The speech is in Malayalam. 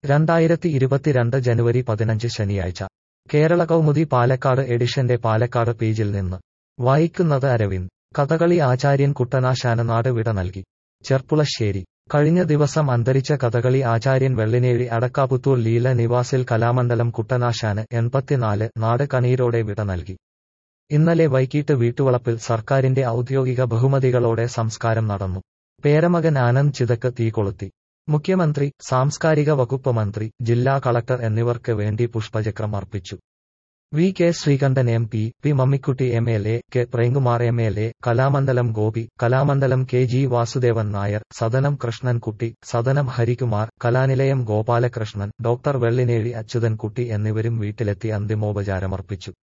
രണ്ടായിരത്തി ഇരുപത്തിരണ്ട് ജനുവരി പതിനഞ്ച് ശനിയാഴ്ച കേരള കൗമുദി പാലക്കാട് എഡിഷന്റെ പാലക്കാട് പേജിൽ നിന്ന് വായിക്കുന്നത് അരവിന്ദ് കഥകളി ആചാര്യൻ കുട്ടനാശാന നാട് വിട നൽകി ചെർപ്പുളശ്ശേരി കഴിഞ്ഞ ദിവസം അന്തരിച്ച കഥകളി ആചാര്യൻ വെള്ളിനേഴി അടക്കാപുത്തൂർ ലീല നിവാസിൽ കലാമണ്ഡലം കുട്ടനാശാന് എൺപത്തിനാല് നാട് കണീരോടെ വിട നൽകി ഇന്നലെ വൈകിട്ട് വീട്ടുവളപ്പിൽ സർക്കാരിന്റെ ഔദ്യോഗിക ബഹുമതികളോടെ സംസ്കാരം നടന്നു പേരമകൻ ആനന്ദ് ചിതക്ക് തീ കൊളുത്തി മുഖ്യമന്ത്രി സാംസ്കാരിക വകുപ്പ് മന്ത്രി ജില്ലാ കളക്ടർ എന്നിവർക്ക് വേണ്ടി പുഷ്പചക്രം അർപ്പിച്ചു V K Sreekandan M P P Mammikutty M L A K Premkumar M L A Kalamandalam Gopi Kalamandalam K G Vasudevan Nair Sadanam Krishnankutty Sadanam Harikumar Kalanilayam Gopalakrishnan doctor Vellinezhi Achuthankutty എന്നിവരും വീട്ടിലെത്തി അന്തിമോപചാരമർപ്പിച്ചു